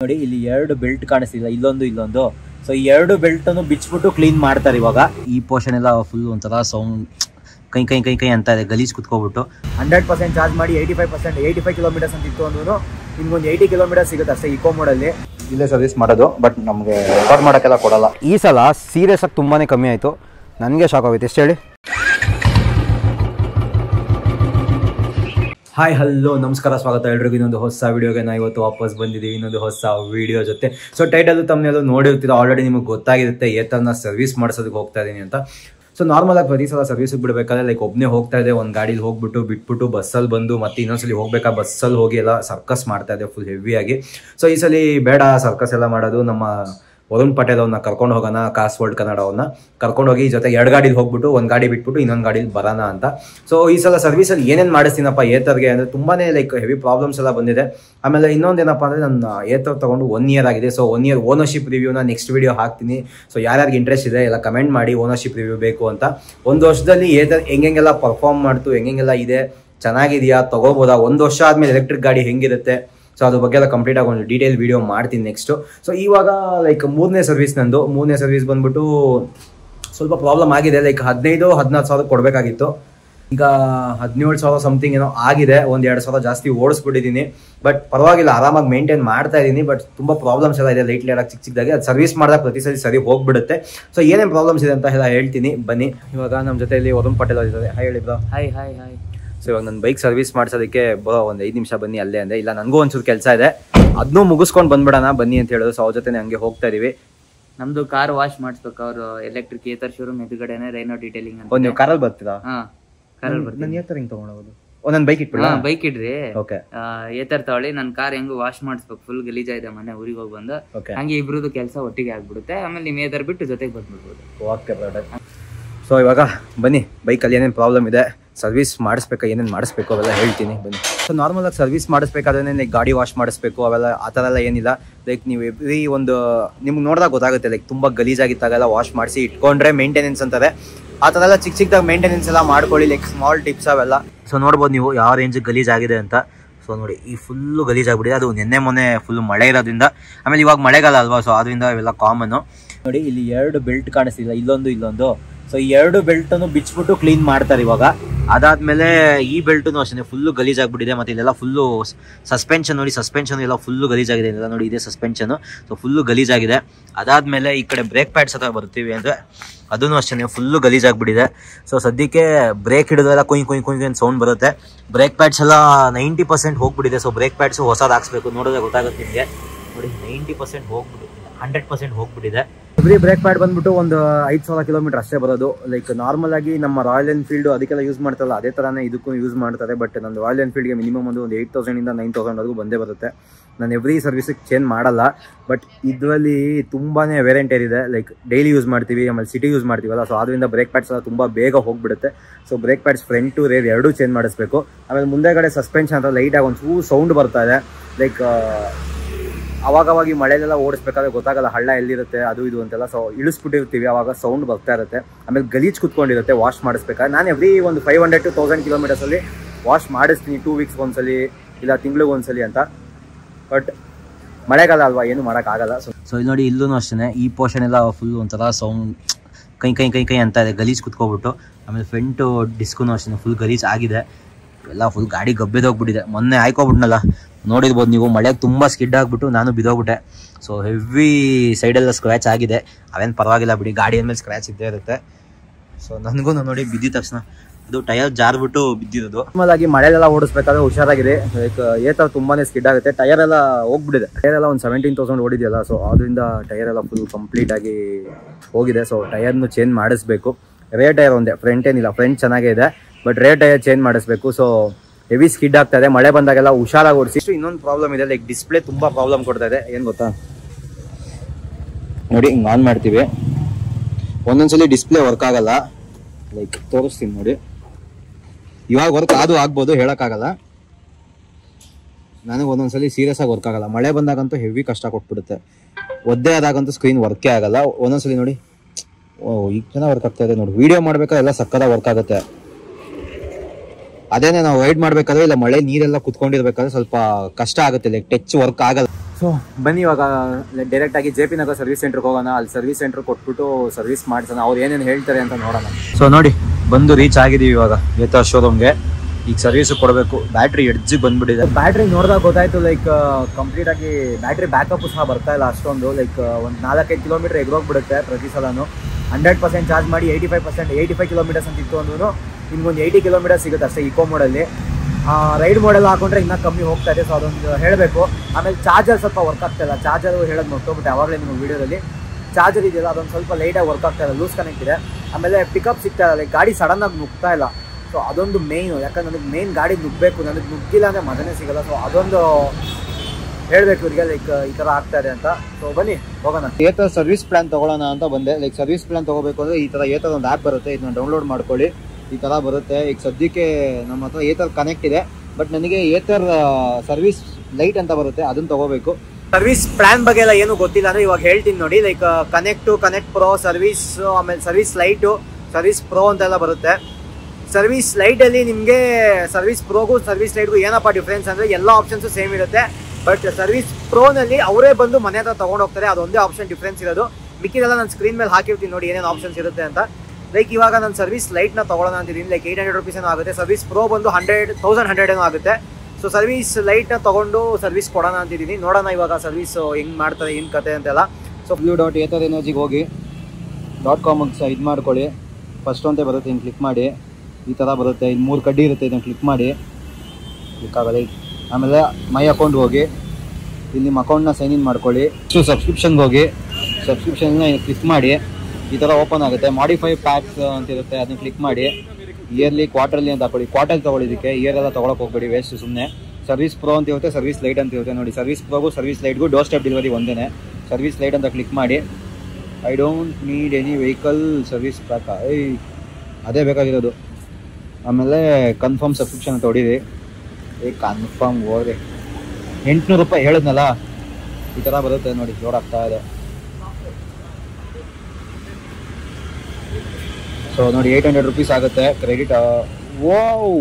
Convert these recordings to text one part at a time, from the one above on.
ನೋಡಿ ಇಲ್ಲಿ ಎರಡು ಬೆಲ್ಟ್ ಕಾಣಿಸ್ತಿಲ್ಲ ಇಲ್ಲೊಂದು ಇಲ್ಲೊಂದು ಸೊ ಈ ಎರಡು ಬೆಲ್ಟ್ ಅನ್ನು ಬಿಚ್ಬಿಟ್ಟು ಕ್ಲೀನ್ ಮಾಡ್ತಾರೆ ಇವಾಗ ಈ ಪೋರ್ಷನ್ ಎಲ್ಲ ಫುಲ್ ಒಂಥರ ಸೌಂಡ್ ಕೈ ಕೈ ಕೈ ಕೈ ಅಂತ ಇದೆ ಗಲೀಜ್ ಕುತ್ಕೋಬಿಟ್ಟು ಹಂಡ್ರೆಡ್ ಪರ್ಸೆಂಟ್ ಚಾರ್ಜ್ ಮಾಡಿ eighty five percent eighty five kilometres ಅಂತ ಇತ್ತು ಅಂದ್ರೂ ನಿಮ್ಗೊಂದು ಏಯ್ಟಿ ಕಿಲೋಮೀಟರ್ ಸಿಗುತ್ತೆ ಅಷ್ಟೇ ಇಕೋ ಮೋಡಲ್ಲಿ ಇಲ್ಲೇ ಸರ್ವಿಸ್ ಮಾಡೋದು ಬಟ್ ನಮಗೆ ರೆಕಾರ್ಡ್ ಮಾಡೋಕ್ಕೆಲ್ಲ ಕೊಡಲ್ಲ ಈ ಸಲ ಸೀರಿಯಸ್ ಆಗಿ ತುಂಬಾ ಕಮ್ಮಿ ಆಯಿತು ನನಗೆ ಶಾಕ್ ಆಗೋಯ್ತು ಎಷ್ಟು ಹೇಳಿ ಹಾಯ್ ಹಲೋ ನಮಸ್ಕಾರ ಸ್ವಾಗತ ಎಲ್ರಿಗೂ ಇನ್ನೊಂದು ಹೊಸ ವಿಡಿಯೋಗೆ ನಾವು ಇವತ್ತು ವಾಪಸ್ ಬಂದಿದ್ದೀವಿ ಇನ್ನೊಂದು ಹೊಸ ವಿಡಿಯೋ ಜೊತೆ ಸೊ ಟೈಟಲ್ ತಮ್ಮನೆಲ್ಲ ನೋಡಿರ್ತೀರ ಆಲ್ರೆಡಿ ನಿಮಗೆ ಗೊತ್ತಾಗಿರುತ್ತೆ ಏತನ ಸರ್ವಿಸ್ ಮಾಡಿಸೋದಕ್ಕೆ ಹೋಗ್ತಾ ಇದ್ದೀನಿ ಅಂತ ಸೊ ನಾರ್ಮಲ್ ಆಗಿ ಪ್ರತಿ ಸಲ ಸರ್ವಿಸಿಗೆ ಬಿಡಬೇಕಾದ್ರೆ ಲೈಕ್ ಒಬ್ಬನೇ ಹೋಗ್ತಾ ಇದೆ ಒಂದು ಗಾಡೀಲಿ ಹೋಗ್ಬಿಟ್ಟು ಬಿಟ್ಬಿಟ್ಟು ಬಸ್ಸಲ್ಲಿ ಬಂದು ಮತ್ತೆ ಇನ್ನೊಂದ್ಸಲಿ ಹೋಗ್ಬೇಕಾ ಬಸ್ಸಲ್ಲಿ ಹೋಗಿ ಎಲ್ಲ ಸರ್ಕಸ್ ಮಾಡ್ತಾ ಇದೆ ಫುಲ್ ಹೆವಿಯಾಗಿ ಸೊ ಈ ಸಲ ಬೇಡ ಸರ್ಕಸ್ ಎಲ್ಲ ಮಾಡೋದು ನಮ್ಮ ವರುಣ್ ಪಟೇಲ್ ಅವ್ರನ್ನ ಕರ್ಕೊಂಡು ಹೋಗೋಣ ಕಾಸ್ ವರ್ಲ್ಡ್ ಕನ್ನಡ ಅವ್ರನ್ನ ಕರ್ಕೊಂಡು ಹೋಗಿ ಜೊತೆ ಎರಡು ಗಾಡಿಲಿ ಹೋಗ್ಬಿಟ್ಟು ಒಂದು ಗಾಡಿ ಬಿಟ್ಬಿಟ್ಟು ಇನ್ನೊಂದು ಗಾಡಿಲಿ ಬರೋಣ ಅಂತ ಸೊ ಈ ಸಲ ಸರ್ವಿಸಲ್ಲಿ ಏನೇನು ಮಾಡಿಸ್ತೀನಪ್ಪ ಏತರ್ಗೆ ಅಂದರೆ ತುಂಬಾನೇ ಲೈಕ್ ಹೆವಿ ಪ್ರಾಬ್ಲಮ್ಸ್ ಎಲ್ಲ ಬಂದಿದೆ ಆಮೇಲೆ ಇನ್ನೊಂದೇನಪ್ಪ ಅಂದರೆ ನನ್ನ ಏತರ್ ತಗೊಂಡು ಒನ್ ಇಯರ್ ಆಗಿದೆ ಸೊ ಒನ್ ಇಯರ್ ಓನರ್ಶಿಪ್ ರಿವ್ಯೂನ ನೆಕ್ಸ್ಟ್ ವಿಡಿಯೋ ಹಾಕ್ತೀನಿ ಸೊ ಯಾರ್ಯಾರಿಗೆ ಇಂಟ್ರೆಸ್ಟ್ ಇದೆ ಎಲ್ಲ ಕಮೆಂಟ್ ಮಾಡಿ ಓನರ್ಶಿಪ್ ರಿವ್ಯೂ ಬೇಕು ಅಂತ ಒಂದು ವರ್ಷದಲ್ಲಿ ಏತರ್ ಹೆಂಗೆಲ್ಲ ಪರ್ಫಾರ್ಮ್ ಮಾಡ್ತು ಹೆಂಗೆಲ್ಲ ಇದೆ ಚೆನ್ನಾಗಿದೆಯಾ ತಗೋಬೋದಾ ಒಂದು ವರ್ಷ ಆದಮೇಲೆ ಎಲೆಕ್ಟ್ರಿಕ್ ಗಾಡಿ ಹೆಂಗಿರುತ್ತೆ ಸೊ ಅದ್ರ ಬಗ್ಗೆ ಎಲ್ಲ ಕಂಪ್ಲೀಟ್ ಆಗಿ ಒಂದು ಡೀಟೇಲ್ ವಿಡಿಯೋ ಮಾಡ್ತೀನಿ ನೆಕ್ಸ್ಟು ಸೊ ಇವಾಗ ಲೈಕ್ ಮೂರನೇ ಸರ್ವಿಸ್ ನಂದು ಮೂರನೇ ಸರ್ವಿಸ್ ಬಂದ್ಬಿಟ್ಟು ಸ್ವಲ್ಪ ಪ್ರಾಬ್ಲಮ್ ಆಗಿದೆ ಲೈಕ್ ಹದಿನೈದು ಹದಿನಾರು ಸಾವಿರ ಕೊಡಬೇಕಾಗಿತ್ತು ಈಗ ಹದಿನೇಳು ಸಾವಿರ ಸಮಥಿಂಗ್ ಏನೋ ಆಗಿದೆ ಒಂದು ಎರಡು ಸಾವಿರ ಜಾಸ್ತಿ ಓಡಿಸ್ಬಿಟ್ಟಿದ್ದೀನಿ ಬಟ್ ಪರವಾಗಿಲ್ಲ ಆರಾಮಾಗಿ ಮೇಂಟೈನ್ ಮಾಡ್ತಾ ಇದ್ದೀನಿ ಬಟ್ ತುಂಬ ಪ್ರಾಬ್ಲಮ್ಸ್ ಎಲ್ಲ ಇದೆ ಲೈಟ್ ಲೈಟಾಗಿ ಚಿಕ್ಕ ಚಿಕ್ಕದಾಗಿ ಅದು ಸರ್ವಿಸ್ ಮಾಡಿದಾಗ ಪ್ರತಿ ಸರಿ ಸರಿ ಹೋಗ್ಬಿಡುತ್ತೆ ಸೊ ಏನೇನು ಪ್ರಾಬ್ಲಮ್ಸ್ ಇದೆ ಅಂತ ಎಲ್ಲ ಹೇಳ್ತೀನಿ ಬನ್ನಿ ಇವಾಗ ನಮ್ಮ ಜೊತೆಯಲ್ಲಿ ವರುಣ್ ಪಟೇಲ್ ಇದ್ದಾರೆ ಹಾಯ್ ಹೇಳಿ bro hi hi hi so ಇವಾಗ ನನ್ನ ಬೈಕ್ ಸರ್ವಿಸ್ ಮಾಡ್ಸೋದಕ್ಕೆ ಬರೋ ಒಂದು ಐದು ನಿಮಿಷ ಬನ್ನಿ ಅಲ್ಲೇ ಅಂದೆ ಇಲ್ಲ ನನಗೂ ಒಂಚೂರು ಕೆಲಸ ಇದೆ ಅದನ್ನೂ ಮುಗಿಸ್ಕೊಂಡು ಬಂದ್ಬಿಡೋಣ ಬನ್ನಿ ಅಂತ ಹೇಳಿದ್ರು ಸೊ ಅವ್ರ ಜೊತೆ ಹಂಗೆ ಹೋಗ್ತಾ ಇದೀವಿ ನಮ್ದು ಕಾರ್ ವಾಶ್ ಮಾಡಿಸ್ಬೇಕು ಅವರು ಎಲೆಕ್ಟ್ರಿಕ್ ಏತರ್ ಶೋರೂಮ್ ಎದುರುಗಡೆನೆ ರೈನೋ ಡೀಟೇಲಿಂಗ್ ಒಂದು ನೀವು ಅಂತ ಕಾರಲ್ಲಿ ಬರ್ತೀರಾ ಹಾ ಕಾರಲ್ಲಿ ನಾನು ಬರ್ತೀನಿ ಯಾವ ಥರ ಹಿಂಗೆ ತೊಗೊಂಡೋಗೋದು ಓ ನನ್ನ ಬೈಕ್ ಇಟ್ಬಿಡ ಹಾ ಬೈಕ್ ಇಡ್ರಿ ಓಕೆ ಆ, ಏತರ್ ತಗೊಳ್ಳಿ ನನ್ ಕಾರ್ ಹೆಂಗು ವಾಶ್ ಮಾಡಿಸ್ಬೇಕು ಫುಲ್ ಗಲೀಜ ಇದೆ ಮನೆ ಊರಿಗೆ ಹೋಗಿ ಬಂದು ಓಕೆ ಹಂಗೆ ಇಬ್ರದ್ದು ಕೆಲಸ ಒಟ್ಟಿಗೆ ಆಗ್ಬಿಡುತ್ತೆ ಆಮೇಲೆ ನಿಮ್ ಏತರ್ ಬಿಟ್ಟು ಜೊತೆಗೆ ಬಂದ್ಬಿಡ್ಬೋದು ಓಕೆ ಬ್ರದರ್ ಸೊ ಇವಾಗ ಬನ್ನಿ ಬೈಕಲ್ಲಿ ಏನೇನು ಪ್ರಾಬ್ಲಮ್ ಇದೆ ಸರ್ವಿಸ್ ಮಾಡಿಸ್ಬೇಕು ಏನೇನು ಮಾಡಿಸ್ಬೇಕು ಅವೆಲ್ಲ ಹೇಳ್ತೀನಿ ಬನ್ನಿ ಸೊ ನಾರ್ಮಲಾಗಿ ಸರ್ವಿಸ್ ಮಾಡಿಸ್ಬೇಕಾದ್ರೆ ಲೈಕ್ ಗಾಡಿ ವಾಶ್ ಮಾಡಿಸ್ಬೇಕು ಅವೆಲ್ಲ ಆ ಥರ ಎಲ್ಲ ಏನಿಲ್ಲ ಲೈಕ್ ನೀವು ಎವ್ರಿ ಒಂದು ನಿಮ್ಗೆ ನೋಡಿದಾಗ ಗೊತ್ತಾಗುತ್ತೆ ಲೈಕ್ ತುಂಬ ಗಲೀಜಾಗಿದ್ದಾಗೆಲ್ಲ ವಾಶ್ ಮಾಡಿಸಿ ಇಟ್ಕೊಂಡ್ರೆ ಮೇಂಟೆನೆನ್ಸ್ ಅಂತಾರೆ ಆ ಥರ ಎಲ್ಲ ಚಿಕ್ಕ ಚಿಕ್ಕದಾಗ ಮೇಂಟೆನೆನ್ಸ್ ಎಲ್ಲ ಮಾಡ್ಕೊಳ್ಳಿ ಲೈಕ್ ಸ್ಮಾಲ್ ಟಿಪ್ಸ್ ಅವೆಲ್ಲ ಸೊ ನೋಡ್ಬೋದು ನೀವು ಯಾವ ರೇಂಜ್ ಗಲೀಜಾಗಿದೆ ಅಂತ ಸೊ ನೋಡಿ ಈ ಫುಲ್ಲು ಗಲೀಜಾಗ್ಬಿಟ್ಟಿದೆ ಅದು ನಿನ್ನೆ ಮೊನ್ನೆ ಫುಲ್ ಮಳೆ ಇರೋದ್ರಿಂದ ಆಮೇಲೆ ಇವಾಗ ಮಳೆಗಾಲ ಅಲ್ವಾ ಸೊ ಅದರಿಂದ ಇವೆಲ್ಲ ಕಾಮನ್ನು ನೋಡಿ ಇಲ್ಲಿ ಎರಡು ಬೆಲ್ಟ್ ಕಾಣಿಸ್ತಿಲ್ಲ ಇಲ್ಲೊಂದು ಇಲ್ಲೊಂದು ಸೊ ಈ ಎರಡು ಬೆಲ್ಟ್ ಅನ್ನು ಬಿಚ್ಬಿಟ್ಟು ಕ್ಲೀನ್ ಮಾಡ್ತಾರೆ ಇವಾಗ ಅದಾದ್ಮೇಲೆ ಈ ಬೆಲ್ಟು ಅಷ್ಟೇ ಫುಲ್ಲು ಗಲೀಜಾಗ್ಬಿಟ್ಟಿದೆ ಮತ್ತೆ ಇಲ್ಲೆಲ್ಲ ಫುಲ್ಲು ಸಸ್ಪೆನ್ಷನ್ ನೋಡಿ ಸಸ್ಪೆನ್ಷನ್ ಎಲ್ಲ ಫುಲ್ಲು ಗಲೀಜಾಗಿದೆ ಇದೆಲ್ಲ ನೋಡಿ ಇದೆ ಸಸ್ಪೆನ್ಷನ್ ಸೊ ಫುಲ್ಲು ಗಲೀಜಾಗಿದೆ ಅದಾದ್ಮೇಲೆ ಈ ಕಡೆ ಬ್ರೇಕ್ ಪ್ಯಾಡ್ಸ್ ಹತ್ರ ಬರ್ತೀವಿ ಅಂದ್ರೆ ಅದೂ ಅಷ್ಟೇ ಫುಲ್ಲು ಗಲೀಜಾಗ್ಬಿಟ್ಟಿದೆ ಸೊ ಸದ್ಯಕ್ಕೆ ಬ್ರೇಕ್ ಹಿಡಿದ್ರೆಲ್ಲ ಕುಯ್ ಕುಯ್ ಕುಯ್ ಅಂತ ಸೌಂಡ್ ಬರುತ್ತೆ ಬ್ರೇಕ್ ಪ್ಯಾಡ್ಸ್ ಎಲ್ಲ ನೈಂಟಿ ಪರ್ಸೆಂಟ್ ಹೋಗ್ಬಿಟ್ಟಿದೆ ಸೊ ಬ್ರೇಕ್ ಪ್ಯಾಡ್ಸ್ ಹೊಸದು ಹಾಕ್ಸ್ಬೇಕು ನೋಡಿದ್ರೆ ಗೊತ್ತಾಗುತ್ತೆ ನಿಮಗೆ ನೋಡಿ ನೈಂಟಿ ಪರ್ಸೆಂಟ್ ಹೋಗ್ಬಿಟ್ಟು ಹಂಡ್ರೆಡ್ ಪರ್ಸೆಂಟ್ ಹೋಗ್ಬಿಟ್ಟಿದೆ ಎವ್ರಿ ಬ್ರೇಕ್ ಪ್ಯಾಡ್ ಬಂದ್ಬಿಟ್ಟು ಒಂದು ಐದು ಸಾವಿರ ಕಿಲೋಮೀಟರ್ ಅಷ್ಟೇ ಬರೋದು ಲೈಕ್ ನಾರ್ಮಲ್ ಆಗಿ ನಮ್ಮ ರಾಯಲ್ ಎನ್ಫೀಲ್ಡ್ ಅದಕ್ಕೆಲ್ಲ ಯೂಸ್ ಮಾಡ್ತಾರಲ್ಲ ಅದೇ ಥರನೇ ಇದಕ್ಕೂ ಯೂಸ್ ಮಾಡ್ತಾರೆ ಬಟ್ ನನ್ನ ರಾಯಲ್ ಎನ್ಫೀಲ್ಡ್ಗೆ ಮಿನಿಮಮ್ ಒಂದು ಒಂದು ಏಯ್ಟ್ ತೌಸಂಡಿಂದ ನೈನ್ ತೌಸಂಡ್ವರೆಗೂ ಬಂದೇ ಬರುತ್ತೆ ನಾನು ಎವ್ರಿ ಸರ್ವಿಸಿಗೆ ಚೇಂಜ್ ಮಾಡಲ್ಲ ಬಟ್ ಇದರಲ್ಲಿ ತುಂಬಾ ವೇರಿಯಂಟೇರ್ ಇದೆ ಲೈಕ್ ಡೈಲಿ ಯೂಸ್ ಮಾಡ್ತೀವಿ ಆಮೇಲೆ ಸಿಟಿ ಯೂಸ್ ಮಾಡ್ತೀವಲ್ಲ ಸೊ ಅದರಿಂದ ಬ್ರೇಕ್ ಪ್ಯಾಡ್ಸ್ ಎಲ್ಲ ತುಂಬ ಬೇಗ ಹೋಗ್ಬಿಡುತ್ತೆ so brake pads front to rear ಎರಡೂ ಚೇಂಜ್ ಮಾಡಿಸ್ಬೇಕು ಆಮೇಲೆ ಮುಂದೆಗಡೆ ಸಸ್ಪೆನ್ಷನ್ ಅಂತ ಲೈಟಾಗಿ ಒಂಚೂರು ಸೌಂಡ್ ಬರ್ತಾ ಇದೆ ಲೈಕ್ ಅವಾಗವಾಗ ಈ ಮಳೆಲೆಲ್ಲ ಓಡಿಸ್ಬೇಕಾದ್ರೆ ಗೊತ್ತಾಗಲ್ಲ ಹಳ್ಳ ಎಲ್ಲಿರುತ್ತೆ ಅದು ಇದು ಅಂತೆಲ್ಲ ಸೊ ಇಳಿಸ್ಬಿಟ್ಟಿರ್ತೀವಿ ಅವಾಗ ಸೌಂಡ್ ಬರ್ತಾ ಇರುತ್ತೆ ಆಮೇಲೆ ಗಲೀಜ್ ಕುತ್ಕೊಂಡಿರುತ್ತೆ ವಾಶ್ ಮಾಡಿಸ್ಬೇಕಾದ್ರೆ ನಾನು ಎವ್ರಿ ಒಂದು ಫೈವ್ ಹಂಡ್ರೆಡ್ ಟು ತೌಸಂಡ್ ಕಿಲೋಮೀಟರ್ಸಲ್ಲಿ ವಾಶ್ ಮಾಡಿಸ್ತೀನಿ ಟೂ ವೀಕ್ಸ್ ಒಂದ್ಸಲಿ ಇಲ್ಲ ತಿಂಗ್ಳಿಗೆ ಒಂದ್ಸಲಿ ಅಂತ ಬಟ್ ಮಳೆಗಾಲ ಅಲ್ವಾ ಏನು ಮಾಡೋಕ್ಕಾಗಲ್ಲ ಸೊ ಸೊ ಇಲ್ಲಿ ನೋಡಿ ಇಲ್ಲೂ ಅಷ್ಟೇ ಈ ಪೋರ್ಷನ್ ಎಲ್ಲ ಫುಲ್ ಒಂಥರ ಸೌಂಡ್ ಕೈ ಕೈ ಕೈ ಕೈ ಅಂತ ಇದೆ ಗಲೀಜ್ ಕುತ್ಕೊಬಿಟ್ಟು ಆಮೇಲೆ ಫ್ರಂಟು ಡಿಸ್ಕೂ ಅಷ್ಟೇ ಫುಲ್ ಗಲೀಜ್ ಆಗಿದೆ ಎಲ್ಲ ಫುಲ್ ಗಾಡಿ ಗಬ್ಬೆದೋಗ್ಬಿಟ್ಟಿದೆ ಮೊನ್ನೆ ಆಯ್ಕೊಬಿಟ್ನಲ್ಲ ನೋಡಿರ್ಬೋದು ನೀವು ಮಳೆಗೆ ತುಂಬ ಸ್ಕಿಡ್ ಆಗಿಬಿಟ್ಟು ನಾನು ಬಿದ್ದೋಗ್ಬಿಟ್ಟೆ ಸೊ ಹೆವಿ ಸೈಡೆಲ್ಲ ಸ್ಕ್ರ್ಯಾಚ್ ಆಗಿದೆ ಅವೇನು ಪರವಾಗಿಲ್ಲ ಬಿಡಿ ಗಾಡಿ ಅಂದಮೇಲೆ ಸ್ಕ್ರ್ಯಾಚ್ ಇದ್ದೇ ಇರುತ್ತೆ ಸೊ ನನಗೂ ನೋಡಿ ಬಿದ್ದಿದ ತಕ್ಷಣ ಅದು ಟೈರ್ ಜಾರ್ಬಿಟ್ಟು ಬಿದ್ದಿರೋದು ನಾರ್ಮಲ್ ಆಗಿ ಮಳೆಲೆಲ್ಲ ಓಡಿಸ್ಬೇಕಾದ್ರೆ ಹುಷಾರಾಗಿದೆ ಲೈಕ್ ಏತರ ತುಂಬಾನೇ ಸ್ಕಿಡ್ ಆಗುತ್ತೆ ಟೈರ್ ಎಲ್ಲ ಹೋಗ್ಬಿಟ್ಟಿದೆ ಟೈರ್ ಎಲ್ಲ ಒಂದು ಸೆವೆಂಟೀನ್ ತೌಸಂಡ್ ಓಡಿದೆಯಲ್ಲ ಸೊ ಅದರಿಂದ ಟೈರ್ ಎಲ್ಲ ಫುಲ್ ಕಂಪ್ಲೀಟ್ ಆಗಿ ಹೋಗಿದೆ ಸೊ ಟೈರ್ನು ಚೇಂಜ್ ಮಾಡಿಸ್ಬೇಕು ರೇ ಟೈರ್ ಒಂದೇ ಫ್ರಂಟ್ ಏನಿಲ್ಲ ಫ್ರಂಟ್ ಚೆನ್ನಾಗೇ ಇದೆ ಬಟ್ ರೇ ಟೈರ್ ಚೇಂಜ್ ಮಾಡಿಸ್ಬೇಕು ಸೊ ಹೆವಿ ಸ್ಕಿಡ್ ಆಗ್ತಾ ಇದೆ ಮಳೆ ಬಂದಾಗೆಲ್ಲ ಹುಷಾರಾಗಿ ಓಡಿಸಿ ಇಷ್ಟು ಇನ್ನೊಂದು ಪ್ರಾಬ್ಲಮ್ ಇದೆ ಲೈಕ್ ಡಿಸ್ಪ್ಲೇ ತುಂಬಾ ಪ್ರಾಬ್ಲಮ್ ಕೊಡ್ತಾ ಇದೆ ಏನ್ ಗೊತ್ತಾ ನೋಡಿ ಹಿಂಗ್ ಆನ್ ಮಾಡ್ತೀವಿ ಒಂದೊಂದ್ಸಲಿ ಡಿಸ್ಪ್ಲೇ ವರ್ಕ್ ಆಗಲ್ಲ ಲೈಕ್ ತೋರಿಸ್ತೀನಿ ನೋಡಿ ಇವಾಗ ವರ್ಕ್ ಅದು ಆಗ್ಬೋದು ಹೇಳಕ್ಕಾಗಲ್ಲ ನನಗೆ ಒಂದೊಂದ್ಸಲಿ ಸೀರಿಯಸ್ ಆಗಿ ವರ್ಕ್ ಆಗಲ್ಲ ಮಳೆ ಬಂದಾಗಂತೂ ಹೆವಿ ಕಷ್ಟ ಕೊಟ್ಬಿಡುತ್ತೆ ಒದ್ದೆ ಆದಾಗಂತೂ ಸ್ಕ್ರೀನ್ ವರ್ಕೇ ಆಗಲ್ಲ ಒಂದೊಂದ್ಸಲಿ ನೋಡಿ ಓ ಈಗ ಚೆನ್ನಾಗಿ ವರ್ಕ್ ಆಗ್ತಾ ಇದೆ ನೋಡಿ ವಿಡಿಯೋ ಮಾಡ್ಬೇಕಾದ್ರೆ ಎಲ್ಲ ಸಕ್ಕದಾಗ ವರ್ಕ್ ಆಗುತ್ತೆ ಅದೇನೆ ನಾವು ರೈಡ್ ಮಾಡ್ಬೇಕಾದ್ರೆ ಇಲ್ಲ ಮಳೆ ನೀರೆಲ್ಲ ಕುತ್ಕೊಂಡಿರ್ಬೇಕಾದ್ರೆ ಸ್ವಲ್ಪ ಕಷ್ಟ ಆಗುತ್ತೆ ಲೈಕ್ ಟಚ್ ವರ್ಕ್ ಆಗಲ್ಲ ಸೊ ಬನ್ನಿ ಇವಾಗ ಡೈರೆಕ್ಟಾಗಿ ಜೆ ಪಿ ನಗರ್ ಸರ್ವಿಸ್ ಸೆಂಟ್ರಿಗೆ ಹೋಗೋಣ ಅಲ್ಲಿ ಸರ್ವಿಸ್ ಸೆಂಟ್ರ್ ಕೊಟ್ಬಿಟ್ಟು ಸರ್ವಿಸ್ ಮಾಡ್ಸೋಣ ಅವ್ರು ಏನೇನು ಹೇಳ್ತಾರೆ ಅಂತ ನೋಡೋಣ ಸೊ ನೋಡಿ ಬಂದು ರೀಚ್ ಆಗಿದ್ದೀವಿ ಇವಾಗ ಏತ ಶೋರೂಮ್ಗೆ ಈಗ ಸರ್ವಿಸ್ ಕೊಡಬೇಕು ಬ್ಯಾಟ್ರಿ ಎಡ್ಜಿಗೆ ಬಂದ್ಬಿಟ್ಟಿದೆ ಬ್ಯಾಟ್ರಿ ನೋಡಿದಾಗ ಗೊತ್ತಾಯ್ತು ಲೈಕ್ ಕಂಪ್ಲೀಟ್ ಆಗಿ ಬ್ಯಾಟ್ರಿ ಬ್ಯಾಕಪ್ ಸಹ ಬರ್ತಾ ಇಲ್ಲ ಅಷ್ಟೊಂದು ಲೈಕ್ ಒಂದು ನಾಲ್ಕೈದು ಕಿಲೋಮೀಟರ್ ಎಗ್ರೋಗ್ಬಿಡುತ್ತೆ ಪ್ರತಿ ಸಲನು ಹಂಡ್ರೆಡ್ ಪರ್ಸೆಂಟ್ ಚಾರ್ಜ್ ಮಾಡಿ eighty five percent eighty five kilometres ಅಂತ ಇತ್ತು ಅಂದ್ರೂ ನಿಮ್ಗೊಂದು ಏಯ್ಟಿ ಕಿಲೋಮೀಟರ್ ಸಿಗುತ್ತೆ ಅಷ್ಟೇ ಇಕೋ ಮೋಡಲ್ಲಿ ರೈಡ್ ಮಾಡೆಲ್ ಹಾಕೊಂಡ್ರೆ ಇನ್ನೂ ಕಮ್ಮಿ ಹೋಗ್ತಾ ಇದೆ ಸೊ ಅದೊಂದು ಹೇಳಬೇಕು ಆಮೇಲೆ ಚಾರ್ಜರ್ ಸ್ವಲ್ಪ ವರ್ಕ್ ಆಗ್ತಾ ಇಲ್ಲ ಚಾರ್ಜರ್ ಹೇಳೋದು ನೋಡ್ಕೊಬಿಟ್ಟು ಯಾವಾಗಲೇ ನಿಮ್ಮ ವಿಡಿಯೋದಲ್ಲಿ ಚಾರ್ಜರ್ ಇದೆಯಲ್ಲ ಅದೊಂದು ಸ್ವಲ್ಪ ಲೈಟಾಗಿ ವರ್ಕ್ ಆಗ್ತಾ ಇಲ್ಲ ಲೂಸ್ ಕನೆಕ್ಟ್ ಇದೆ ಆಮೇಲೆ ಪಿಕಪ್ ಸಿಗ್ತಾ ಇಲ್ಲ ಲೈಕ್ ಗಾಡಿ ಸಡನ್ನಾಗಿ ನುಗ್ತಾ ಇಲ್ಲ ಸೊ ಅದೊಂದು ಮೇಯ್ನು ಯಾಕಂದ್ರೆ ನನಗೆ ಮೇನ್ ಗಾಡಿ ನುಗ್ಬೇಕು ನನಗೆ ನುಗ್ಗಿಲ್ಲ ಅಂದರೆ ಮಜನೇ ಸಿಗಲ್ಲ ಸೊ ಅದೊಂದು ಹೇಳ್ಬೇಕು ಇವ್ರಿಗೆ ಲೈಕ್ ಈ ಥರ ಆಗ್ತಾ ಇದೆ ಅಂತ ಸೊ ಬನ್ನಿ ಹೋಗೋಣ ಏತರ ಸರ್ವಿಸ್ ಪ್ಲಾನ್ ತಗೊಳ್ಳೋಣ ಅಂತ ಬಂದೆ ಲೈಕ್ ಸರ್ವಿಸ್ ಪ್ಲಾನ್ ತಗೋಬೇಕು ಅಂದರೆ ಈ ಥರ ಏತರ ಒಂದು ಆ್ಯಪ್ ಬರುತ್ತೆ ಇದನ್ನ ಡೌನ್ಲೋಡ್ ಮಾಡ್ಕೊಳ್ಳಿ ಈ ಥರ ಬರುತ್ತೆ ಈಗ ಸದ್ಯಕ್ಕೆ ನಮ್ಮ ಹತ್ರ ಏತರ್ ಕನೆಕ್ಟ್ ಇದೆ ಬಟ್ ನನಗೆ ಏತರ್ ಸರ್ವಿಸ್ ಲೈಟ್ ಅಂತ ಬರುತ್ತೆ ಅದನ್ನ ತಗೋಬೇಕು ಸರ್ವಿಸ್ ಪ್ಲಾನ್ ಬಗ್ಗೆ ಎಲ್ಲ ಏನು ಗೊತ್ತಿಲ್ಲ ಅಂದ್ರೆ ಇವಾಗ ಹೇಳ್ತೀನಿ ನೋಡಿ like connect connect pro service ಆಮೇಲೆ ಸರ್ವಿಸ್ ಲೈಟು ಸರ್ವಿಸ್ ಪ್ರೋ ಅಂತೆಲ್ಲ ಬರುತ್ತೆ ಸರ್ವಿಸ್ ಲೈಟಲ್ಲಿ ನಿಮಗೆ ಸರ್ವಿಸ್ ಪ್ರೋಗೂ ಸರ್ವಿಸ್ ಲೈಟ್ಗೂ ಏನಪ್ಪ ಡಿಫ್ರೆನ್ಸ್ ಅಂದರೆ ಎಲ್ಲ ಆಪ್ಷನ್ಸು ಸೇಮ್ ಇರುತ್ತೆ ಬಟ್ ಸರ್ವಿಸ್ ಪ್ರೋನಲ್ಲಿ ಅವರೇ ಬಂದು ಮನೆ ಹತ್ರ ತೊಗೊಂಡು ಹೋಗ್ತಾರೆ ಅದೊಂದೇ ಆಪ್ಷನ್ ಡಿಫ್ರೆನ್ಸ್ ಇರೋದು ಮಿಕ್ಕಿದೆಲ್ಲ ನಾನು ಸ್ಕ್ರೀನ್ ಮೇಲೆ ಹಾಕಿರ್ತೀನಿ ನೋಡಿ ಏನೇನು ಆಪ್ಷನ್ಸ್ ಇರುತ್ತೆ ಅಂತ ಲೈಕ್ ಇವಾಗ ನಾನು ಸರ್ವಿಸ್ ಲೈಟ್ನ ತೊಗೊಳ್ಳೋಣ ಅಂತಿದ್ದೀನಿ ಲೈಕ್ ಏಯ್ಟ್ ಹಂಡ್ರೆಡ್ ರುಪೀಸ್ ಏನೋ ಆಗುತ್ತೆ ಸರ್ವಿಸ್ ಪ್ರೋ ಬಂದು ಹಂಡ್ರೆಡ್ ತೌಸಂಡ್ ಹಂಡ್ರೆಡ್ ಏನೋ ಆಗುತ್ತೆ ಸೊ ಸರ್ವಿಸ್ ಲೈಟ್ನ ತೊಗೊಂಡು ಸರ್ವಿಸ್ ಕೊಡೋಣ ಅಂತಿದ್ದೀನಿ ನೋಡೋಣ ಇವಾಗ ಸರ್ವಿಸ್ ಹೆಂಗೆ ಮಾಡ್ತಾರೆ ಏನು ಕತೆ ಅಂತೆಲ್ಲ ಸೊ ಬ್ಲೂ ಡಾಟ್ ಏತರ್ ಎನರ್ಜಿಗೆ ಹೋಗಿ ಡಾಟ್ ಕಾಮಿಗೆ ಸಹ ಇದು ಮಾಡ್ಕೊಳ್ಳಿ ಫಸ್ಟ್ ಅಂತ ಬರುತ್ತೆ ಹಿಂಗೆ ಕ್ಲಿಕ್ ಮಾಡಿ ಈ ಥರ ಬರುತ್ತೆ ಇದು ಮೂರು ಕಡ್ಡಿ ಇರುತ್ತೆ ಇದನ್ನು ಕ್ಲಿಕ್ ಮಾಡಿ ಕ್ಲಿಕ್ ಆಗಲ್ಲ ಆಮೇಲೆ ಮೈ ಅಕೌಂಟ್ ಹೋಗಿ ಇಲ್ಲಿ ನಿಮ್ಮ ಅಕೌಂಟ್ನ ಸೈನ್ ಇನ್ ಮಾಡ್ಕೊಳ್ಳಿ ಸೊ ಸಬ್ಸ್ಕ್ರಿಪ್ಷನ್ಗೆ ಹೋಗಿ ಸಬ್ಸ್ಕ್ರಿಪ್ಷನ್ನ ಕ್ಲಿಕ್ ಮಾಡಿ ಈ ಥರ ಓಪನ್ ಆಗುತ್ತೆ ಮಾಡಿಫೈ ಪ್ಯಾಕ್ಸ್ ಅಂತ ಇರುತ್ತೆ ಅದನ್ನ ಕ್ಲಿಕ್ ಮಾಡಿ ಇಯರ್ಲಿ ಕ್ವಾರ್ಟರ್ಲಿ ಅಂತ ಹಾಕೊಳ್ಳಿ ಕ್ವಾರ್ಟರ್ ತೊಗೊಳಿದಕ್ಕೆ ಇಯರ್ ಎಲ್ಲ ತೊಗೊಳಕ್ಕೆ ಹೋಗ್ಬೇಡಿ ವೇಸ್ಟ್ ಸುಮ್ಮನೆ ಸರ್ವಿಸ್ ಪ್ರೋ ಅಂತ ಇರುತ್ತೆ ಸರ್ವಿಸ್ ಲೈಟ್ ಅಂತ ಇರುತ್ತೆ ನೋಡಿ ಸರ್ವಿಸ್ ಪ್ರೋಗೂ ಸರ್ವಿಸ್ ಲೈಟ್ಗೂ ಡೋರ್ ಸ್ಟೆಪ್ ಡೆಲಿವರಿ ಒಂದೇ ಸರ್ವಿಸ್ ಲೈಟ್ ಅಂತ ಕ್ಲಿಕ್ ಮಾಡಿ I don't need any vehicle service pack I ಅದೇ ಬೇಕಾಗಿರೋದು ಆಮೇಲೆ ಕನ್ಫರ್ಮ್ ಸಬ್ಸ್ಕ್ರಿಪ್ಷನ್ ಅಂತ ಹೊಡೀರಿ ಏ ಕನ್ಫರ್ಮ್ ಹೋಗ್ರಿ ಎಂಟುನೂರು ರೂಪಾಯಿ ಹೇಳಿದ್ನಲ್ಲ ಈ ಥರ ಬರುತ್ತೆ ನೋಡಿ ಲೋಡ್ ಆಗ್ತಾ ಇದೆ ಸೊ ನೋಡಿ ಏಯ್ಟ್ ಹಂಡ್ರೆಡ್ ರುಪೀಸ್ ಆಗುತ್ತೆ ಕ್ರೆಡಿಟ್ ಓ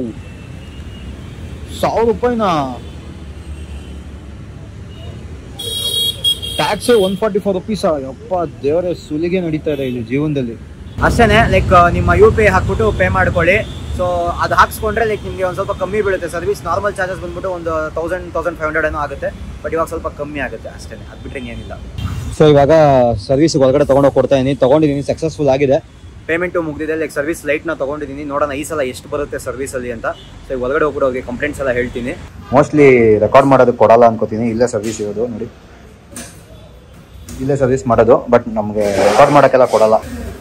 ಸಾವಿರ ರೂಪಾಯಿನಾ tax one forty four rupees ಯಪ್ಪ ದೇವರೇ ಸುಲಿಗೆ ನಡೀತಾ ಇದೆ ಇಲ್ಲಿ ಜೀವನದಲ್ಲಿ ಅಷ್ಟೇ ಲೈಕ್ ನಿಮ್ಮ ಯು ಪಿ ಐ ಹಾಕ್ಬಿಟ್ಟು ಪೇ ಮಾಡ್ಕೊಳ್ಳಿ ಸೊ ಅದು ಹಾಕ್ಸ್ಕೊಂಡ್ರೆ ಲೈಕ್ ನಿಮಗೆ ಒಂದು ಸ್ವಲ್ಪ ಕಮ್ಮಿ ಬೀಳುತ್ತೆ ಸರ್ವಿಸ್ ನಾರ್ಮಲ್ ಚಾರ್ಜಸ್ ಬಂದ್ಬಿಟ್ಟು ಒಂದು ತೌಸಂಡ್ ತೌಸಂಡ್ ಫೈವ್ ಹಂಡ್ರೆಡ್ ಏನೋ ಆಗುತ್ತೆ ಬಟ್ ಇವಾಗ ಸ್ವಲ್ಪ ಕಮ್ಮಿ ಆಗುತ್ತೆ ಅಷ್ಟೇ ಅದು ಬಿಟ್ಟರೆ ಏನಿಲ್ಲ ಸೊ ಇವಾಗ ಸರ್ವಿಸ್ ಒಳಗಡೆ ತೊಗೊಂಡೋಗಿ ಕೊಡ್ತಾ ಇದ್ದೀನಿ ತೊಗೊಂಡಿದ್ದೀನಿ ಸಕ್ಸಸ್ಫುಲ್ ಆಗಿದೆ ಪೇಮೆಂಟು ಮುಗಿದಿದೆ ಲೈಕ್ ಸರ್ವಿಸ್ ಲೈಟ್ನ ತೊಗೊಂಡಿದ್ದೀನಿ ನೋಡೋಣ ಈ ಸಲ ಎಷ್ಟು ಬರುತ್ತೆ ಸರ್ವಿಸಲ್ಲಿ ಅಂತ ಸೊ ಈಗ ಒಳಗಡೆ ಹೋಗ್ಬಿಟ್ಟು ಅವ್ರಿಗೆ ಕಂಪ್ಲೇಂಟ್ಸ್ ಎಲ್ಲ ಹೇಳ್ತೀನಿ ಮೋಸ್ಟ್ಲಿ ರೆಕಾರ್ಡ್ ಮಾಡೋದಕ್ಕೆ ಕೊಡಲ್ಲ ಅನ್ಕೋತೀನಿ ಇಲ್ಲೇ ಸರ್ವಿಸ್ ಇರೋದು ನೋಡಿ ಇಲ್ಲೇ ಸರ್ವಿಸ್ ಮಾಡೋದು ಬಟ್ ನಮಗೆ ರೆಕಾರ್ಡ್ ಮಾಡೋಕ್ಕೆಲ್ಲ ಕೊಡಲ್ಲ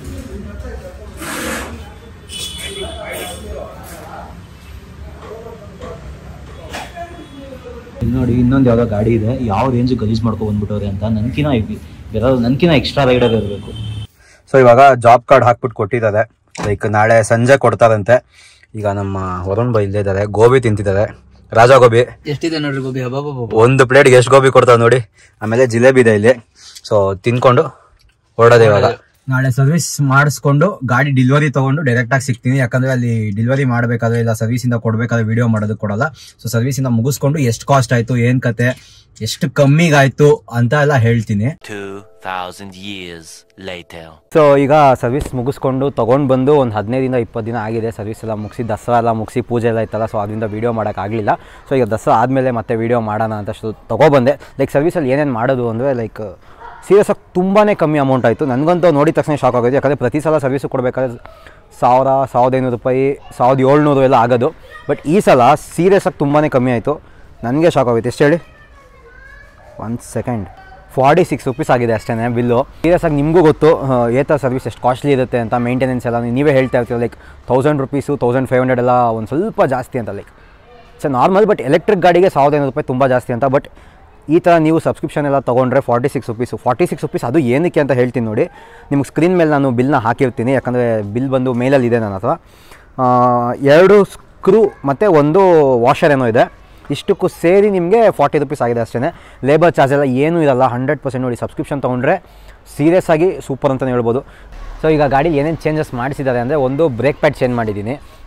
ಇಲ್ಲಿ ನೋಡಿ ಇನ್ನೊಂದು ಯಾವುದೋ ಗಾಡಿ ಇದೆ ಯಾವ ರೇಂಜ್ ಗಲೀಜ್ ಮಾಡ್ಕೊ ಬಂದ್ಬಿಟ್ಟವ್ರೆ ಅಂತ ನನ್ಕಿನ ಬೇರೆ ನನ್ಕಿನ ಎಕ್ಸ್ಟ್ರಾ ರೈಡರ್ ಇರಬೇಕು ಸೊ ಇವಾಗ ಜಾಬ್ ಕಾರ್ಡ್ ಹಾಕ್ಬಿಟ್ಟು ಕೊಟ್ಟಿದ್ದಾರೆ ಲೈಕ್ ನಾಳೆ ಸಂಜೆ ಕೊಡ್ತಾರಂತೆ ಈಗ ನಮ್ಮ ವರುಣ್ ಬೈ ಇಲ್ಲೇ ಇದ್ದಾರೆ ಗೋಬಿ ತಿಂತಿದ್ದಾರೆ ರಾಜಾ ಗೋಬಿ ಎಷ್ಟಿದೆ ನೋಡ್ರಿ ಗೋಬಿ ಹಬ್ಬ ಒಂದು ಪ್ಲೇಟ್ಗೆ ಎಷ್ಟು ಗೋಬಿ ಕೊಡ್ತಾವ ನೋಡಿ ಆಮೇಲೆ ಜಿಲೇಬಿ ಇದೆ ಇಲ್ಲಿ ಸೊ ತಿನ್ಕೊಂಡು ಹೊರಡೋದೆ ಇವಾಗ ನಾಳೆ ಸರ್ವಿಸ್ ಮಾಡಿಸ್ಕೊಂಡು ಗಾಡಿ ಡೆಲಿವರಿ ತಗೊಂಡು ಡೈರೆಕ್ಟ್ ಆಗಿ ಸಿಗ್ತೀನಿ ಯಾಕಂದ್ರೆ ಅಲ್ಲಿ ಡೆಲಿವರಿ ಮಾಡಬೇಕಾದ್ರೆ ಇಲ್ಲ ಸರ್ವಿಸ್ ಇಂದ ಕೊಡ್ಬೇಕಾದ್ರೆ ವಿಡಿಯೋ ಮಾಡೋದಕ್ಕೆ ಕೊಡಲ್ಲ ಸೊ ಸರ್ವಿಸ್ ಇಂದ ಮುಗಿಸ್ಕೊಂಡು ಎಷ್ಟು ಕಾಸ್ಟ್ ಆಯ್ತು ಏನ್ ಕತೆ ಎಷ್ಟು ಕಮ್ಮಿಗಾಯ್ತು ಅಂತ ಎಲ್ಲ ಹೇಳ್ತೀನಿ 2,000 years later. ಸೊ ಈಗ ಸರ್ವಿಸ್ ಮುಗಿಸ್ಕೊಂಡು ತೊಗೊಂಡು ಬಂದು ಒಂದು ಹದಿನೈದಿಂದ ಇಪ್ಪತ್ತು ದಿನ ಆಗಿದೆ ಸರ್ವಿಸ್ ಎಲ್ಲ ಮುಗಿಸಿ ದಸರಾ ಎಲ್ಲ ಮುಗಿಸಿ ಪೂಜೆ ಎಲ್ಲ ಇತ್ತಲ್ಲ ಸೊ ಅದರಿಂದ ವೀಡಿಯೋ ಮಾಡೋಕ್ಕಾಗಲಿಲ್ಲ ಸೊ ಈಗ ದಸರಾ ಆದಮೇಲೆ ಮತ್ತೆ ವೀಡಿಯೋ ಮಾಡೋಣ ಅಂತ ಅಷ್ಟು ತೊಗೊಬಂದೆ ಲೈಕ್ ಸರ್ವಿಸಲ್ಲಿ ಏನೇನು ಮಾಡೋದು ಅಂದರೆ ಲೈಕ್ ಸೀರಿಯಸ್ ಆಗಿ ತುಂಬಾ ಕಮ್ಮಿ ಅಮೌಂಟ್ ಆಯಿತು ನನಗಂತೂ ನೋಡಿದ ತಕ್ಷಣ ಶಾಕ್ ಆಗೋದು ಯಾಕಂದರೆ ಪ್ರತಿ ಸಲ ಸರ್ವಿಸು ಕೊಡಬೇಕಾದ್ರೆ ಸಾವಿರ ಸಾವಿರದ ಐನೂರು ರೂಪಾಯಿ ಸಾವಿರದ ಏಳ್ನೂರು ಎಲ್ಲ ಆಗೋದು ಬಟ್ ಈ ಸಲ ಸೀರಿಯಸ್ ಆಗಿ ತುಂಬಾ ಕಮ್ಮಿ ಆಯಿತು ನನಗೆ ಶಾಕ್ ಆಗೋಯ್ತು ಎಷ್ಟು ಹೇಳಿ one second forty six rupees ಆಗಿದೆ ಅಷ್ಟೇ ಬಿಲ್ಲು ಸೀರಿಯಸ್ ಆಗಿ ನಿಮಗೂ ಗೊತ್ತು ಏತ ಸರ್ವಿಸ್ ಎಷ್ಟು ಕಾಸ್ಟ್ಲಿ ಇರುತ್ತೆ ಅಂತ ಮೇಂಟೆನೆನ್ಸ್ ಎಲ್ಲ ನೀವೇ ಹೇಳ್ತಾ ಇರ್ತೀರ like thousand rupees thousand five hundred ಎಲ್ಲ ಒಂದು ಸ್ವಲ್ಪ ಜಾಸ್ತಿ ಅಂತ like so normal but electric ಗಾಡಿಗೆ ಸಾವಿರದ ಐನೂರು ರೂಪಾಯಿ ತುಂಬ ಜಾಸ್ತಿ ಅಂತ ಬಟ್ ಈ ಥರ ನೀವು ಸಬ್ಸ್ಕ್ರಿಪ್ಷನ್ ಎಲ್ಲ ತೊಗೊಂಡ್ರೆ forty six rupees forty six rupees ಅದು ಏನಕ್ಕೆ ಅಂತ ಹೇಳ್ತೀನಿ ನೋಡಿ ನಿಮ್ಗೆ ಸ್ಕ್ರೀನ್ ಮೇಲೆ ನಾನು ಬಿಲ್ನ ಹಾಕಿರ್ತೀನಿ ಯಾಕಂದರೆ ಬಿಲ್ ಬಂದು ಮೇಲಲ್ಲಿ ಇದೆ ನನ್ನ ಹತ್ರ ಆ, ಎರಡು ಸ್ಕ್ರೂ ಮತ್ತು ಒಂದು ವಾಷರ್ ಏನೋ ಇದೆ ಇಷ್ಟಕ್ಕೂ ಸೇರಿ ನಿಮಗೆ ಫಾರ್ಟಿ ರುಪೀಸ್ ಆಗಿದೆ ಅಷ್ಟೇ ಲೇಬರ್ ಚಾರ್ಜ್ ಎಲ್ಲ ಏನೂ ಇರಲ್ಲ ಹಂಡ್ರೆಡ್ ಪರ್ಸೆಂಟ್ ನೋಡಿ ಸಬ್ಸ್ಕ್ರಿಪ್ಷನ್ ತೊಗೊಂಡ್ರೆ ಸೀರಿಯಸ್ ಆಗಿ ಸೂಪರ್ ಅಂತಲೇ ಹೇಳ್ಬೋದು ಸೊ ಈಗ ಗಾಡಿ ಏನೇನು ಚೇಂಜಸ್ ಮಾಡಿಸಿದ್ದಾರೆ ಅಂದರೆ ಒಂದು ಬ್ರೇಕ್ ಪ್ಯಾಡ್ ಚೇಂಜ್ ಮಾಡಿದ್ದೀನಿ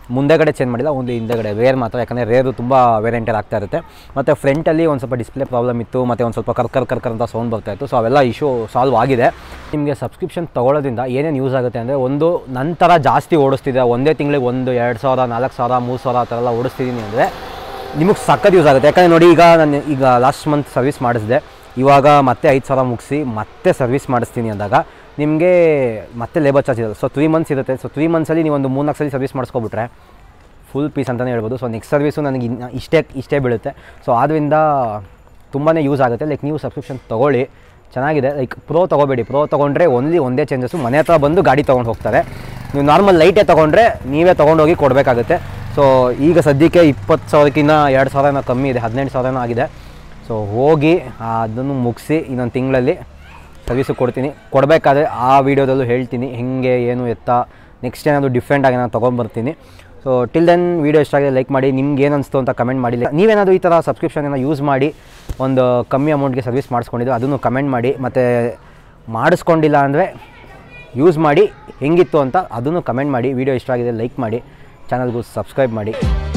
ಮುಂದೆಗಡೆ ಚೇಂಜ್ ಮಾಡಿಲ್ಲ ಒಂದು ಹಿಂದೆಗಡೆ ರೇರ್ ಮಾತ್ರ ಯಾಕಂದರೆ ರೇರು ತುಂಬ ವೇರಿಯಂಟರ್ ಆಗ್ತಾ ಇರುತ್ತೆ ಮತ್ತು ಫ್ರಂಟಲ್ಲಿ ಒಂದು ಸ್ವಲ್ಪ ಡಿಸ್ಪ್ಲೇ ಪ್ರಾಬ್ಲಮ್ ಇತ್ತು ಮತ್ತು ಒಂದು ಸ್ವಲ್ಪ ಕರ್ಕರ್ ಕರ್ಕರ್ ಅಂತ ಸೌಂಡ್ ಬರ್ತಾ ಇತ್ತು ಸೊ ಅವೆಲ್ಲ ಇಶ್ಯೂ ಸಾಲ್ವ್ ಆಗಿದೆ ನಿಮಗೆ ಸಬ್ಸ್ಕ್ರಿಪ್ಷನ್ ತೊಗೊಳೋದ್ರಿಂದ ಏನೇನು ಯೂಸ್ ಆಗುತ್ತೆ ಅಂದರೆ ಒಂದು ನಂತರ ಜಾಸ್ತಿ ಓಡಿಸ್ತಿದೆ ಒಂದೇ ತಿಂಗಳಿಗೆ ಒಂದು ಎರಡು ಸಾವಿರ ನಾಲ್ಕು ಸಾವಿರ ಮೂರು ಸಾವಿರ ಆ ಥರ ಎಲ್ಲ ಓಡಿಸ್ತಿದ್ದೀನಿ ಅಂದರೆ ನಿಮಗೆ ಸಖತ್ ಯೂಸ್ ಆಗುತ್ತೆ ಯಾಕಂದರೆ ನೋಡಿ ಈಗ ನಾನು ಈಗ ಲಾಸ್ಟ್ ಮಂತ್ ಸರ್ವಿಸ್ ಮಾಡಿಸಿದೆ ಇವಾಗ ಮತ್ತೆ ಐದು ಸಾವಿರ ಮುಗಿಸಿ ಮತ್ತೆ ಸರ್ವಿಸ್ ಮಾಡಿಸ್ತೀನಿ ಅಂದಾಗ ನಿಮಗೆ ಮತ್ತೆ ಲೇಬರ್ ಚಾರ್ಜ್ ಇರೋದು ಸೊ ತ್ರೀ ಮಂತ್ಸ್ ಇರುತ್ತೆ ಸೊ ತ್ರೀ ಮಂತ್ಸಲ್ಲಿ ನೀವು ಒಂದು ಮೂರ್ನಾಲ್ಕು ಸಲ ಸರ್ವಿಸ್ ಮಾಡಿಸ್ಕೊಬಿಟ್ರೆ ಫುಲ್ ಪೀಸ್ ಅಂತಲೇ ಹೇಳ್ಬೋದು ಸೊ ನೆಕ್ಸ್ಟ್ ಸರ್ವಿಸು ನನಗೆ ಇನ್ನು ಇಷ್ಟೇ ಇಷ್ಟೇ ಬೀಳುತ್ತೆ ಸೊ ಆದ್ದರಿಂದ ತುಂಬಾ ಯೂಸ್ ಆಗುತ್ತೆ ಲೈಕ್ ನೀವು ಸಬ್ಸ್ಕ್ರಿಪ್ಷನ್ ತೊಗೊಳ್ಳಿ ಚೆನ್ನಾಗಿದೆ ಲೈಕ್ ಪ್ರೋ ತೊಗೋಬೇಡಿ ಪ್ರೋ ತೊಗೊಂಡ್ರೆ ಓನ್ಲಿ ಒಂದೇ ಚೇಂಜಸ್ಸು ಮನೆ ಹತ್ರ ಬಂದು ಗಾಡಿ ತೊಗೊಂಡು ಹೋಗ್ತಾರೆ ನೀವು ನಾರ್ಮಲ್ ಲೈಟೇ ತೊಗೊಂಡ್ರೆ ನೀವೇ ತೊಗೊಂಡೋಗಿ ಕೊಡಬೇಕಾಗುತ್ತೆ ಸೊ ಈಗ ಸದ್ಯಕ್ಕೆ ಇಪ್ಪತ್ತು ಸಾವಿರಕ್ಕಿಂತ ಎರಡು ಸಾವಿರನ ಕಮ್ಮಿ ಇದೆ ಹದಿನೆಂಟು ಸಾವಿರನೂ ಆಗಿದೆ ಸೊ ಹೋಗಿ ಅದನ್ನು ಮುಗಿಸಿ ಇನ್ನೊಂದು ತಿಂಗಳಲ್ಲಿ ಸರ್ವಿಸು ಕೊಡ್ತೀನಿ ಕೊಡಬೇಕಾದ್ರೆ ಆ ವೀಡಿಯೋದಲ್ಲೂ ಹೇಳ್ತೀನಿ ಹೆಂಗೆ ಏನು ಎತ್ತ ನೆಕ್ಸ್ಟ್ ಏನಾದರೂ ಡಿಫ್ರೆಂಟಾಗಿ ನಾನು ತೊಗೊಂಬರ್ತೀನಿ ಸೊ ಟಿಲ್ ದೆನ್ ವೀಡಿಯೋ ಇಷ್ಟ ಆಗಿದೆ ಲೈಕ್ ಮಾಡಿ ನಿಮ್ಗೆ ಏನು ಅನಿಸ್ತು ಅಂತ ಕಮೆಂಟ್ ಮಾಡಿ ನೀವೇನಾದರೂ ಈ ಥರ ಸಬ್ಸ್ಕ್ರಿಪ್ಷನ್ ಏನೋ ಯೂಸ್ ಮಾಡಿ ಒಂದು ಕಮ್ಮಿ ಅಮೌಂಟ್ಗೆ ಸರ್ವಿಸ್ ಮಾಡಿಸ್ಕೊಂಡಿದ್ದು ಅದನ್ನು ಕಮೆಂಟ್ ಮಾಡಿ ಮತ್ತು ಮಾಡಿಸ್ಕೊಂಡಿಲ್ಲ ಅಂದರೆ ಯೂಸ್ ಮಾಡಿ ಹೆಂಗಿತ್ತು ಅಂತ ಅದನ್ನು ಕಮೆಂಟ್ ಮಾಡಿ ವೀಡಿಯೋ ಇಷ್ಟ ಆಗಿದೆ ಲೈಕ್ ಮಾಡಿ ಚಾನಲ್ಗೂ ಸಬ್ಸ್ಕ್ರೈಬ್ ಮಾಡಿ